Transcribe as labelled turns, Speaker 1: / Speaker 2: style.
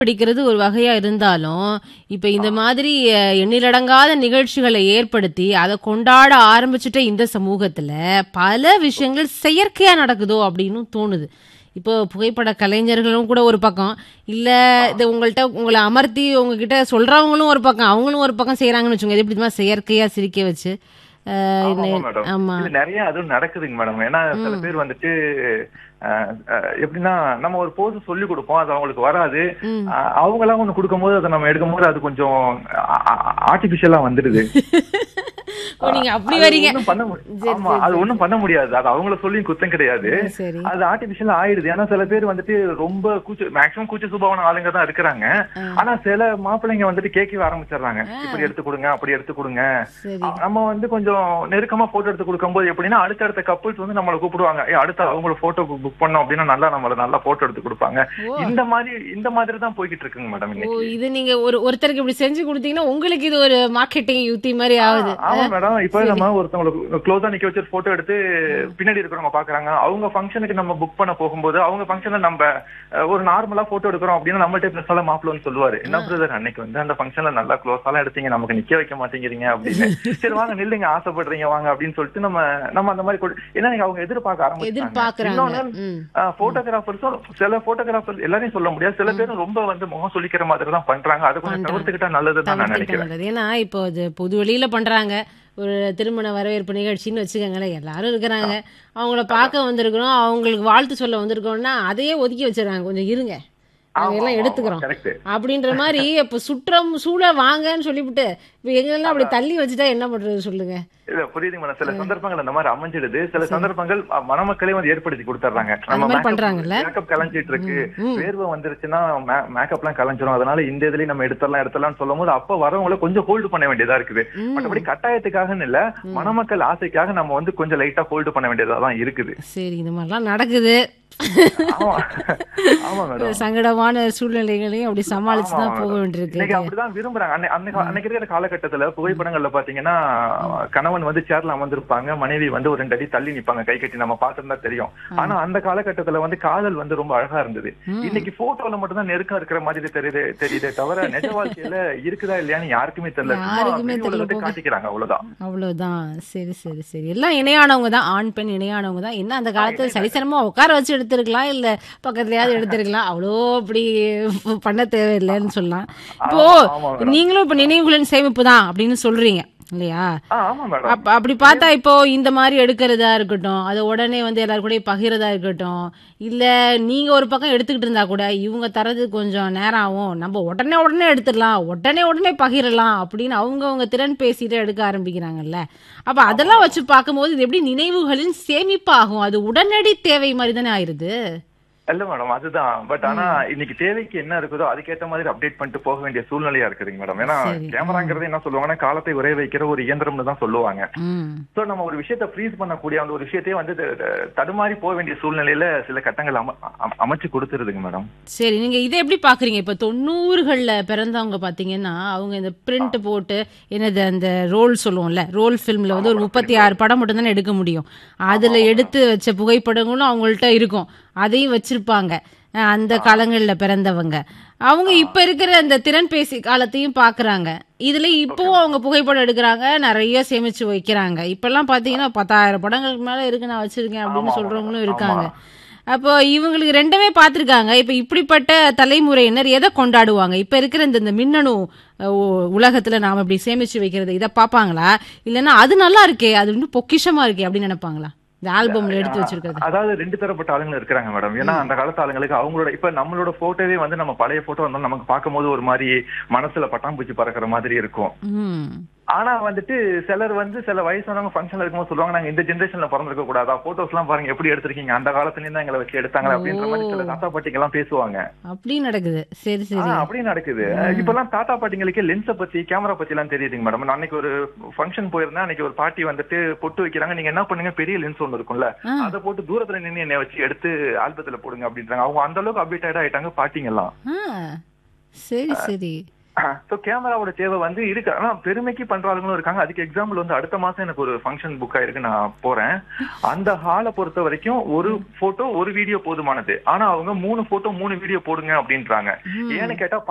Speaker 1: பிடிக்கிறது ஒரு வகையா இருந்தாலும் இப்ப இந்த மாதிரி அஹ், எண்ணிலடங்காத நிகழ்ச்சிகளை ஏற்படுத்தி அதை கொண்டாட ஆரம்பிச்சுட்ட இந்த சமூகத்துல பல விஷயங்கள் செயற்கையா நடக்குதோ அப்படின்னு தோணுது இப்போ புகைப்பட கலைஞர்களும் கூட ஒரு பக்கம் இல்ல இது உங்கள்ட்ட உங்களை அமர்த்தி உங்ககிட்ட சொல்றவங்களும் ஒரு பக்கம் அவங்களும் ஒரு பக்கம் செய்யறாங்கன்னு வச்சுக்கோங்க இது இப்படி செயற்கையா சிரிக்க வச்சு அஹ்,
Speaker 2: ஆமா,
Speaker 1: என்ன-
Speaker 2: மேடம்.
Speaker 1: ஆமா
Speaker 2: இது நிறைய அதுவும் நடக்குதுங்க மேடம் ஏன்னா சில பேர் வந்துட்டு அஹ், அஹ், எப்படின்னா நம்ம ஒரு போஸ் சொல்லி கொடுப்போம் அது அவங்களுக்கு வராது
Speaker 1: ம்.
Speaker 2: அஹ், அவங்களாம் ஒண்ணு கொடுக்கும்போது அதை நம்ம எடுக்கும்போது அது கொஞ்சம் ஆர்டிபிஷியலா வந்துடுது
Speaker 1: ஓ நீங்க அப்படி
Speaker 2: அது
Speaker 1: வரீங்க
Speaker 2: ஒண்ணும் பண்ண மு-
Speaker 1: சரி,
Speaker 2: ஆமா அது ஒண்ணும் பண்ண முடியாது அது அவங்கள சொல்லி குத்தம் கிடையாது
Speaker 1: சரி
Speaker 2: அது ஆர்டிபிஷியல் ஆயிடுது ஏன்னா சில பேர் வந்துட்டு ரொம்ப கூச்ச மேக்ஸிமம் கூச்ச சுபாவன ஆளுங்க தான் இருக்கிறாங்க ஆனா சில மாப்பிள்ளைங்க வந்துட்டு கேட்கவே ஆரம்பிச்சிடுறாங்க இப்படி எடுத்து கொடுங்க அப்படி எடுத்து கொடுங்க
Speaker 1: சரி
Speaker 2: நம்ம வந்து கொஞ்சம் நெருக்கமா போட்டோ எடுத்து கொடுக்கும்போது எப்படின்னா அடுத்தடுத்த கப்புள்ஸ் வந்து நம்மள கூப்பிடுவாங்க ஏய், அடுத்த அவங்கள போட்டோ புக் பண்ணோம் அப்படின்னா நல்லா நம்மள நல்லா போட்டோ எடுத்து கொடுப்பாங்க
Speaker 1: ஓ.
Speaker 2: இந்த மாதிரி இந்த மாதிரி தான் போய்கிட்டு இருக்குங்க மேடம்
Speaker 1: ஓ
Speaker 2: இன்னைக்கு
Speaker 1: இது நீங்க ஒரு ஒருத்தருக்கு இப்படி செஞ்சு கொடுத்தீங்கன்னா உங்களுக்கு இது ஒரு மார்க்கெட்டிங் யுக்தி மாதிரி ஆகுது
Speaker 2: ஆமா மேடம் இப்ப நம்ம ஒருத்தவங்களுக்கு க்ளோஸா நிக்க வச்சு போட்டோ எடுத்து பின்னாடி இருக்கிறவங்க பாக்குறாங்க அவங்க ஃபங்க்ஷனுக்கு நம்ம புக் பண்ண போகும்போது அவங்க ஃபங்க்ஷன்ல நம்ம அஹ், ஒரு நார்மலா போட்டோ எடுக்கிறோம் அப்படின்னா நம்மள்ட்ட பிரின்சால மாப்பிள்ளன்னு சொல்லுவாரு என்ன பிரதர் அன்னைக்கு வந்து அந்த ஃபங்க்ஷன்ல நல்லா க்ளோஸாலாம் எடுத்தீங்க நமக்கு நிக்க வைக்க மாட்டேங்கிறீங்க அப்படின்னு சரி வாங்க நில்லுங்க ஆசைப்படுறீங்க வாங்க அப்படின்னு சொல்லிட்டு நம்ம நம்ம அந்த மாதிரி கொடு- ஏன்னா நீங்க அவங்க எதிர்பார்க்க ஆரம்பிச்சாங்க
Speaker 1: எதிர்பார்க்கறாங்க
Speaker 2: இன்னொன்னு
Speaker 1: ம்.
Speaker 2: போட்டோகிராஃபர்ஸும் சில போட்டோகிராஃபர் எல்லாரையும் சொல்ல முடியாது சில பேரும் ரொம்ப வந்து முகம் சொல்லிக்கிற மாதிரி தான் பண்றாங்க அதை கொஞ்சம் தவிர்த்துக்கிட்டா நல்லதுன்னு நான்
Speaker 1: தவிர்த்துக்கிட்டா
Speaker 2: நினைக்கிறேன்
Speaker 1: நல்லது ஏன்னா இப்போ இது பொது வெளியில பண்றாங்க ஒரு திருமண வரவேற்பு நிகழ்ச்சின்னு வச்சுக்கோங்களேன் எல்லாரும் இருக்கிறாங்க அவங்கள பார்க்க வந்திருக்கிறோம் அவங்களுக்கு வாழ்த்து சொல்ல வந்திருக்கோம்னா அதையே ஒதுக்கி வச்சிடறாங்க கொஞ்சம் இருங்க நாங்க எல்லாம் எடுத்துக்கிறோம்
Speaker 2: கரெக்ட்
Speaker 1: அப்படின்ற மாதிரி இப்ப சுற்றம் சூழ வாங்கன்னு சொல்லிவிட்டு இப்ப எங்கெல்லாம் அப்படி தள்ளி வச்சுட்டா என்ன பண்றது சொல்லுங்க
Speaker 2: இல்ல புரியுதுங்க மேடம் சில சந்தர்ப்பங்கள் அந்த மாதிரி அமைஞ்சிடுது சில சந்தர்ப்பங்கள் அ, மணமக்களே வந்து ஏற்படுத்தி கொடுத்துறாங்க
Speaker 1: அந்த மாதிரி பண்றாங்கல்ல?
Speaker 2: மேக்கப் கலைஞ்சிட்டு இருக்கு
Speaker 1: ம்.
Speaker 2: வேர்வை வந்துருச்சுன்னா மேக்கப் எல்லாம் கலைஞ்சிரும் அதனால இந்த இதுலயும் நம்ம எடுத்துடலாம் எடுத்துடலாம் சொல்லும் போது அப்ப வரவங்கள கொஞ்சம் ஹோல்டு பண்ண வேண்டியதா இருக்குது
Speaker 1: ம்.
Speaker 2: மற்றபடி கட்டாயத்துக்காகன்னு இல்ல மணமக்கள் ஆசைக்காக நம்ம வந்து கொஞ்சம் லைட்டா ஹோல்டு பண்ண வேண்டியதா தான் இருக்குது
Speaker 1: சரி இந்த மாதிரிலாம் நடக்குது
Speaker 2: ஆமா ஆமா மேடம்
Speaker 1: சங்கடமான சூழ்நிலைகளையும் அப்படி சமாளிச்சு தான்
Speaker 2: ஆமா,
Speaker 1: போக
Speaker 2: மேடம்.
Speaker 1: வேண்டியிருக்கு
Speaker 2: இன்னைக்கு அப்படிதான் விரும்புறாங்க அன்னை- அன்னைக்கு அன்னைக்கு இருக்கிற காலகட்டத்துல புகைப்படங்கள்ல பாத்தீங்கன்னா கணவன் வந்து சேர்ல அமர்ந்திருப்பாங்க மனைவி வந்து ஒரு ரெண்டு அடி தள்ளி நிப்பாங்க கை கட்டி நம்ம பார்த்திருந்தா தெரியும் ஆனா அந்த காலகட்டத்துல வந்து காதல் வந்து ரொம்ப அழகா இருந்தது
Speaker 1: ம்.
Speaker 2: இன்னைக்கு போட்டோல மட்டும் தான் நெருக்கம் இருக்கிற மாதிரி தெரியுது தெரியுதே தவிர நிஜ வாழ்க்கையில இருக்குதா இல்லையான்னு யாருக்குமே தெரியல சும்மா
Speaker 1: யாருக்குமே
Speaker 2: video ல
Speaker 1: தெரியல
Speaker 2: வந்து
Speaker 1: போங்க.
Speaker 2: காட்டிக்கிறாங்க அவ்வளவுதான்
Speaker 1: அவ்வளவுதான் சரி சரி சரி எல்லாம் இணையானவங்க தான் ஆண் பெண் இணையானவங்க தான் என்ன அந்த காலத்துல சரிசனமா உட்கார வச்சு எடுத்திருக்கலாம் இல்ல பக்கத்துலயாவது எடுத்திருக்கலாம் அவ்வளோ அப்படி பண்ண தேவையில்லைன்னு சொல்லலாம் இப்போ
Speaker 2: ஆமா, ஆமா
Speaker 1: நீங்களும் இப்ப நினைவுகளின் சேமிப்பு தான் அப்படின்னு சொல்றீங்க இல்லையா
Speaker 2: ஆ, ஆமா மேடம்
Speaker 1: அப்ப அப்படி பார்த்தா இப்போ இந்த மாதிரி எடுக்கிறதா இருக்கட்டும் அதை உடனே வந்து எல்லாரும் கூட பகிரதா இருக்கட்டும் இல்ல நீங்க ஒரு பக்கம் எடுத்துக்கிட்டு இருந்தா கூட இவங்க தரது கொஞ்சம் நேரம் ஆகும் நம்ம உடனே உடனே எடுத்துடலாம் உடனே உடனே பகிரலாம் அப்படின்னு அவங்க அவங்க திறன் பேசிட்டு எடுக்க ஆரம்பிக்கிறாங்கல்ல அப்ப அதெல்லாம் வச்சு பார்க்கும்போது இது எப்படி நினைவுகளின் சேமிப்பாகும் அது உடனடி தேவை மாதிரி தானே ஆயிருது
Speaker 2: இல்ல மேடம் அதுதான் பட் ஆனா இன்னைக்கு தேவைக்கு என்ன இருக்குதோ அதுக்கேத்த மாதிரி அப்டேட் பண்ணிட்டு போக வேண்டிய சூழ்நிலையா இருக்குதுங்க மேடம் ஏன்னா
Speaker 1: சரி.
Speaker 2: கேமராங்கிறது என்ன சொல்லுவாங்கன்னா காலத்தை உரைய வைக்கிற ஒரு இயந்திரம்னு தான் சொல்லுவாங்க
Speaker 1: ம்
Speaker 2: சோ நம்ம ஒரு விஷயத்த ஃப்ரீஸ் பண்ணக்கூடிய அந்த ஒரு விஷயத்தையே வந்து த- த- தடுமாறி போக வேண்டிய சூழ்நிலையில சில கட்டங்கள் அம- அம- அமைச்சு கொடுத்துருதுங்க மேடம்
Speaker 1: சரி நீங்க இதை எப்படி பாக்குறீங்க இப்ப தொண்ணூறுகள்ல பிறந்தவங்க பாத்தீங்கன்னா அவங்க இந்த பிரிண்ட் போட்டு என்னது அந்த ரோல் சொல்லுவோம்ல ரோல் ஃபிலிம்ல வந்து ஒரு முப்பத்தி ஆறு படம் மட்டும் தானே எடுக்க முடியும் அதுல எடுத்து வச்ச புகைப்படங்களும் அவங்கள்ட்ட இருக்கும் அதையும் வச்சிருப்பாங்க அஹ் அந்த காலங்கள்ல பிறந்தவங்க அவங்க இப்ப இருக்கிற அந்த திறன்பேசி காலத்தையும் பாக்குறாங்க இதுல இப்பவும் அவங்க புகைப்படம் எடுக்கிறாங்க நிறைய சேமிச்சு வைக்கிறாங்க இப்பெல்லாம் பாத்தீங்கன்னா பத்தாயிரம் படங்களுக்கு மேல இருக்கு நான் வச்சிருக்கேன் அப்படின்னு
Speaker 2: ஆமா,
Speaker 1: சொல்றவங்களும்
Speaker 2: ஆமா.
Speaker 1: இருக்காங்க அப்போ இவங்களுக்கு ரெண்டுமே பார்த்துருக்காங்க இப்போ இப்படிப்பட்ட தலைமுறையினர் எதை கொண்டாடுவாங்க இப்போ இருக்கிற இந்த இந்த மின்னணு அஹ், உ- உலகத்துல நாம இப்படி சேமிச்சு வைக்கிறது இதை பார்ப்பாங்களா இல்லைன்னா அது நல்லா இருக்கே அது இன்னும் பொக்கிஷமா இருக்கே அப்படின்னு நினைப்பாங்களா இந்த ஆல்பம்ல எடுத்து வச்சிருக்கிறது
Speaker 2: அதாவது ரெண்டு தரப்பட்ட ஆளுங்க இருக்கிறாங்க மேடம் ஏன்னா அந்த காலத்து ஆளுங்களுக்கு அவங்களோட இப்ப நம்மளோட போட்டோவே வந்து நம்ம பழைய போட்டோ வந்து நமக்கு பார்க்கும்போது ஒரு மாதிரி மனசுல பட்டாம்பூச்சி பறக்கிற மாதிரி இருக்கும்
Speaker 1: ம்
Speaker 2: ஆனா வந்துட்டு சிலர் வந்து சில வயசானவங்க ஃபங்க்ஷன்ல இருக்கும்போது சொல்லுவாங்க நாங்க இந்த ஜென்ரேஷன்ல பிறந்திருக்க கூடாதா போட்டோஸ் எல்லாம் பாருங்க எப்படி எடுத்திருக்கீங்க அந்த காலத்துல இருந்து எங்களை வச்சு எடுத்தாங்க அப்படின்ற மாதிரி சில தாத்தா பாட்டிங்க எல்லாம் பேசுவாங்க
Speaker 1: அப்படி நடக்குது சரி
Speaker 2: ஆ,
Speaker 1: சரி
Speaker 2: அப்படி நடக்குது இப்பெல்லாம் தாத்தா பாட்டிங்களுக்கே லென்ஸ பத்தி கேமரா பத்தி எல்லாம் தெரியுதுங்க மேடம் நான் அன்னைக்கு ஒரு ஃபங்க்ஷன் போயிருந்தேன் அன்னைக்கு ஒரு பாட்டி வந்துட்டு பொட்டு வைக்கிறாங்க நீங்க என்ன பண்ணுங்க பெரிய லென்ஸ் ஒன்று இருக்கும்ல
Speaker 1: ஆ.
Speaker 2: அதை போட்டு தூரத்துல நின்னு என்னை வச்சு எடுத்து ஆல்பத்துல போடுங்க அப்படின்றாங்க அவங்க அந்த அளவுக்கு அப்டேட் ஆயிட்டாங்க பாட்டிங்க எல்லாம்
Speaker 1: ஆ சரி சரி
Speaker 2: சோ கேமராவோட தேவை வந்து இருக்கு ஆனா பெருமைக்கு பண்ற ஆளுங்களும் இருக்காங்க அதுக்கு எக்ஸாம்பிள் வந்து அடுத்த மாசம் எனக்கு ஒரு ஃபங்க்ஷன் புக் ஆயிருக்கு நான் போறேன் அந்த ஹாலை பொறுத்த வரைக்கும் ஒரு போட்டோ ஒரு வீடியோ போதுமானது ஆனா அவங்க மூணு போட்டோ மூணு வீடியோ போடுங்க அப்படின்றாங்க ஏன்னு கேட்டா